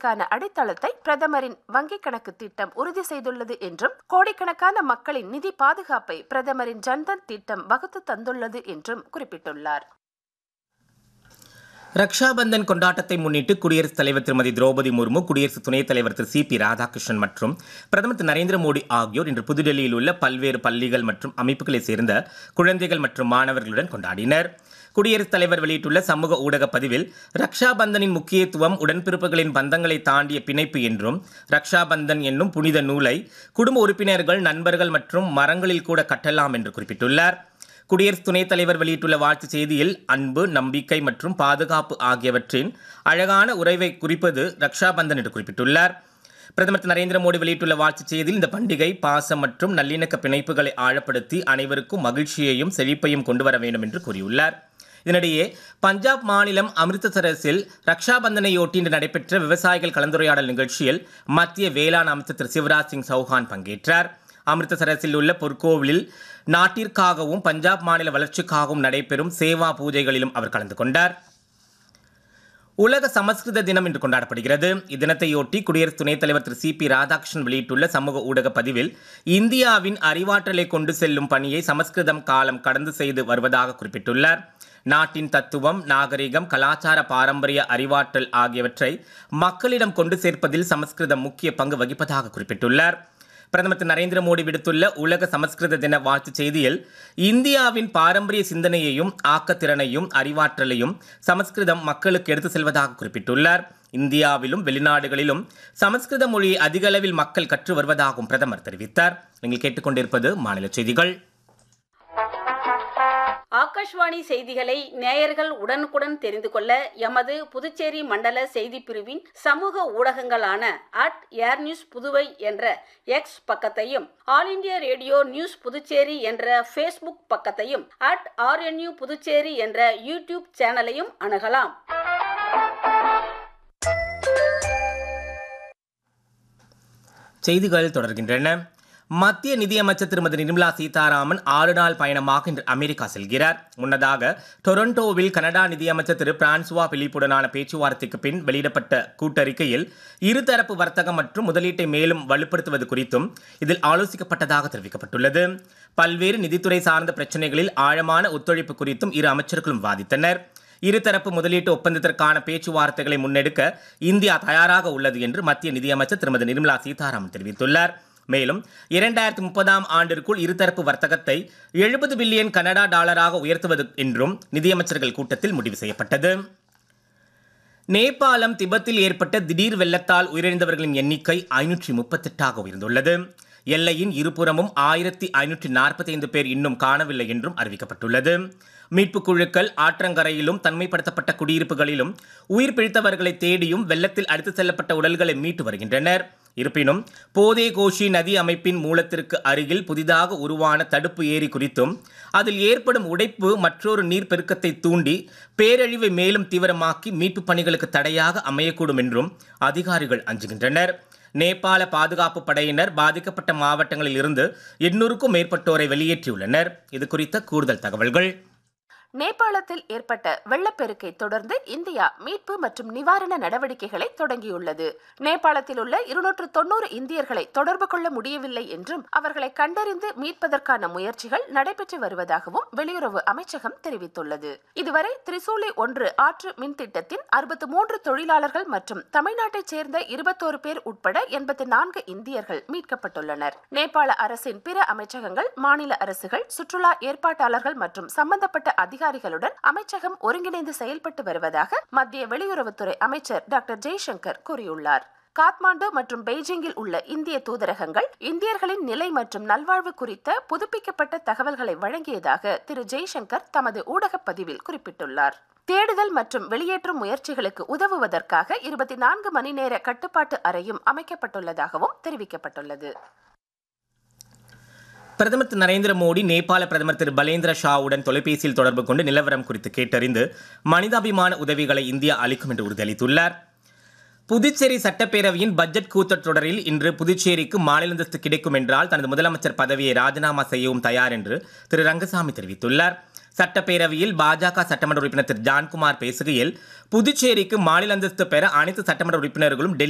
வளர்ச்சிக்கான அடித்தளத்தை பிரதமரின் வங்கிக் கணக்கு திட்டம் உறுதி செய்துள்ளது என்றும் கோடிக்கணக்கான மக்களின் நிதி பாதுகாப்பை பிரதமரின் ஜன்தன் திட்டம் வகுத்து தந்துள்ளது என்றும் குறிப்பிட்டுள்ளார் ரக்ஷாபந்தன் கொண்டாட்டத்தை முன்னிட்டு குடியரசுத் தலைவர் திருமதி திரௌபதி முர்மு குடியரசு துணைத் தலைவர் திரு சி பி ராதாகிருஷ்ணன் மற்றும் பிரதமர் திரு நரேந்திர மோடி ஆகியோர் இன்று புதுடெல்லியில் உள்ள பல்வேறு பள்ளிகள் மற்றும் அமைப்புகளைச் சேர்ந்த குழந்தைகள் மற்றும் மாணவர்களுடன் கொண்டாடினர் குடியரசுத் தலைவர் வெளியிட்டுள்ள சமூக ஊடக பதிவில் ரக்ஷாபந்தனின் முக்கியத்துவம் உடன்பிறப்புகளின் பந்தங்களை தாண்டிய பிணைப்பு என்றும் ரக்ஷாபந்தன் என்னும் புனித நூலை குடும்ப உறுப்பினர்கள் நண்பர்கள் மற்றும் மரங்களில் கூட கட்டலாம் என்று குறிப்பிட்டுள்ளார் குடியரசு துணைத் தலைவர் வெளியிட்டுள்ள வாழ்த்துச் செய்தியில் அன்பு நம்பிக்கை மற்றும் பாதுகாப்பு ஆகியவற்றின் அழகான உறவை குறிப்பது ரக்ஷாபந்தன் என்று குறிப்பிட்டுள்ளார் பிரதமர் திரு நரேந்திர மோடி வெளியிட்டுள்ள வாழ்த்துச் செய்தியில் இந்த பண்டிகை பாசம் மற்றும் நல்லிணக்க பிணைப்புகளை ஆழப்படுத்தி அனைவருக்கும் மகிழ்ச்சியையும் செழிப்பையும் கொண்டு வர வேண்டும் என்று கூறியுள்ளார் இதனிடையே பஞ்சாப் மாநிலம் அமிர்தசரஸில் ரக்ஷாபந்தனையொட்டி இன்று நடைபெற்ற விவசாயிகள் கலந்துரையாடல் நிகழ்ச்சியில் மத்திய வேளாண் அமைச்சர் திரு சிவராஜ் சிங் சௌஹான் பங்கேற்றார் அமிர்தசரஸில் உள்ள பொற்கோவிலில் நாட்டிற்காகவும் பஞ்சாப் மாநில வளர்ச்சிக்காகவும் நடைபெறும் சேவா பூஜைகளிலும் அவர் கலந்து கொண்டார் உலக சமஸ்கிருத தினம் இன்று கொண்டாடப்படுகிறது இத்தினத்தையொட்டி குடியரசு துணைத் தலைவர் திரு சி பி ராதாகிருஷ்ணன் வெளியிட்டுள்ள சமூக ஊடக பதிவில் இந்தியாவின் அறிவாற்றலை கொண்டு செல்லும் பணியை சமஸ்கிருதம் காலம் கடந்து செய்து வருவதாக குறிப்பிட்டுள்ளார் நாட்டின் தத்துவம் நாகரிகம் கலாச்சார பாரம்பரிய அறிவாற்றல் ஆகியவற்றை மக்களிடம் கொண்டு சேர்ப்பதில் சமஸ்கிருதம் முக்கிய பங்கு வகிப்பதாக குறிப்பிட்டுள்ளார் பிரதமர் திரு நரேந்திர மோடி விடுத்துள்ள உலக சமஸ்கிருத தின வாழ்த்துச் செய்தியில் இந்தியாவின் பாரம்பரிய சிந்தனையையும் ஆக்கத்திறனையும் அறிவாற்றலையும் சமஸ்கிருதம் மக்களுக்கு எடுத்து செல்வதாக குறிப்பிட்டுள்ளார் இந்தியாவிலும் வெளிநாடுகளிலும் சமஸ்கிருத மொழியை அதிக அளவில் மக்கள் கற்று வருவதாகவும் பிரதமர் தெரிவித்தார் நீங்கள் கேட்டுக்கொண்டிருப்பது மாநில செய்திகள் ஆகாஷ்வாணி செய்திகளை நேயர்கள் உடனுக்குடன் தெரிந்து கொள்ள எமது புதுச்சேரி மண்டல செய்தி பிரிவின் சமூக ஊடகங்களான அட் ஏர் நியூஸ் புதுவை என்ற எக்ஸ் பக்கத்தையும் all India radio news Puducherry என்ற ஃபேஸ்புக் பக்கத்தையும் அட் ஆர்என்யூ புதுச்சேரி என்ற யூடியூப் சேனலையும் அணுகலாம் செய்திகள் தொடர்கின்றன மத்திய நிதியமைச்சர் திருமதி நிர்மலா சீதாராமன் ஆறு நாள் பயணமாக இன்று அமெரிக்கா செல்கிறார் முன்னதாக டொரண்டோவில் கனடா நிதியமைச்சர் திரு பிரான்சுவா பிலிப்புடனான பேச்சுவார்த்தைக்கு பின் வெளியிடப்பட்ட கூட்டறிக்கையில் இருதரப்பு வர்த்தகம் மற்றும் முதலீட்டை மேலும் வலுப்படுத்துவது குறித்தும் இதில் ஆலோசிக்கப்பட்டதாக தெரிவிக்கப்பட்டுள்ளது பல்வேறு நிதித்துறை சார்ந்த பிரச்சனைகளில் ஆழமான ஒத்துழைப்பு குறித்தும் இரு அமைச்சர்களும் வாதித்தனர் இருதரப்பு முதலீட்டு ஒப்பந்தத்திற்கான பேச்சுவார்த்தைகளை முன்னெடுக்க இந்தியா தயாராக உள்ளது என்று மத்திய நிதியமைச்சர் திருமதி நிர்மலா சீதாராமன் தெரிவித்துள்ளார் மேலும் இரண்டாயிரத்தி முப்பதாம் ஆண்டிற்குள் இருதரப்பு வர்த்தகத்தை எழுபது பில்லியன் கனடா டாலராக உயர்த்துவது என்றும் நிதியமைச்சர்கள் கூட்டத்தில் முடிவு செய்யப்பட்டது நேபாளம் திபெத்தில் ஏற்பட்ட திடீர் வெள்ளத்தால் உயிரிழந்தவர்களின் எண்ணிக்கை ஐநூற்றி முப்பத்தெட்டாக உயர்ந்துள்ளது எல்லையின் இருபுறமும் ஆயிரத்தி ஐநூற்றி நாற்பத்தைந்து பேர் இன்னும் காணவில்லை என்றும் அறிவிக்கப்பட்டுள்ளது மீட்புக் குழுக்கள் ஆற்றங்கரையிலும் தன்மைப்படுத்தப்பட்ட குடியிருப்புகளிலும் உயிர் பிழைத்தவர்களை தேடியும் வெள்ளத்தில் அடித்துச் செல்லப்பட்ட உடல்களை மீட்டு வருகின்றனர் இருப்பினும் போதே கோஷி நதி அமைப்பின் மூலத்திற்கு அருகில் புதிதாக உருவான தடுப்பு ஏரி குறித்தும் அதில் ஏற்படும் உடைப்பு மற்றொரு நீர்ப்பெருக்கத்தை தூண்டி பேரழிவை மேலும் தீவிரமாக்கி மீட்புப் பணிகளுக்கு தடையாக அமையக்கூடும் என்றும் அதிகாரிகள் அஞ்சுகின்றனர் நேபாள பாதுகாப்பு படையினர் பாதிக்கப்பட்ட மாவட்டங்களில் இருந்து எண்ணூறுக்கும் மேற்பட்டோரை வெளியேற்றியுள்ளனர் இது குறித்த கூடுதல் தகவல்கள் நேபாளத்தில் ஏற்பட்ட வெள்ளப்பெருக்கை தொடர்ந்து இந்தியா மீட்பு மற்றும் நிவாரண நடவடிக்கைகளை தொடங்கியுள்ளது நேபாளத்தில் உள்ள இருநூற்று தொன்னூறு இந்தியர்களை தொடர்பு கொள்ள முடியவில்லை என்றும் அவர்களை கண்டறிந்து மீட்பதற்கான முயற்சிகள் நடைபெற்று வருவதாகவும் வெளியுறவு அமைச்சகம் தெரிவித்துள்ளது இதுவரை திரிசூலி ஒன்று ஆற்று மின் திட்டத்தின் அறுபத்தி மூன்று தொழிலாளர்கள் மற்றும் தமிழ்நாட்டைச் சேர்ந்த இருபத்தோரு பேர் உட்பட எண்பத்தி நான்கு இந்தியர்கள் மீட்கப்பட்டுள்ளனர் நேபாள அரசின் பிற அமைச்சகங்கள் மாநில அரசுகள் சுற்றுலா ஏற்பாட்டாளர்கள் மற்றும் சம்பந்தப்பட்ட அதிகாரிகள் அதிகாரிகளுடன் அமைச்சகம் ஒருங்கிணைந்து செயல்பட்டு வருவதாக மத்திய வெளியுறவுத்துறை அமைச்சர் டாக்டர் ஜெய்சங்கர் கூறியுள்ளார் காத்மாண்டு மற்றும் பெய்ஜிங்கில் உள்ள இந்திய தூதரகங்கள் இந்தியர்களின் நிலை மற்றும் நல்வாழ்வு குறித்த புதுப்பிக்கப்பட்ட தகவல்களை வழங்கியதாக திரு ஜெய்சங்கர் தமது ஊடகப் பதிவில் குறிப்பிட்டுள்ளார் தேடுதல் மற்றும் வெளியேற்றும் முயற்சிகளுக்கு உதவுவதற்காக இருபத்தி நான்கு மணி நேர கட்டுப்பாட்டு அறையும் அமைக்கப்பட்டுள்ளதாகவும் தெரிவிக்கப்பட்டுள்ளது பிரதமர் திரு நரேந்திர மோடி நேபாள பிரதமர் திரு பலேந்திர ஷாவுடன் தொலைபேசியில் தொடர்பு கொண்டு நிலவரம் குறித்து கேட்டறிந்து மனிதாபிமான உதவிகளை இந்தியா அளிக்கும் என்று உறுதியளித்துள்ளார் புதுச்சேரி சட்டப்பேரவையின் பட்ஜெட் கூட்டத்தொடரில் இன்று புதுச்சேரிக்கு மாநில அந்தஸ்து கிடைக்கும் என்றால் தனது முதலமைச்சர் பதவியை ராஜினாமா செய்யவும் தயார் என்று திரு ரங்கசாமி தெரிவித்துள்ளார் சட்டப்பேரவையில் பாஜக சட்டமன்ற உறுப்பினர் திரு ஜான்குமார் பேசுகையில் புதுச்சேரிக்கு மாநில அந்தஸ்து பெற அனைத்து சட்டமன்ற உறுப்பினர்களும் டெல்லி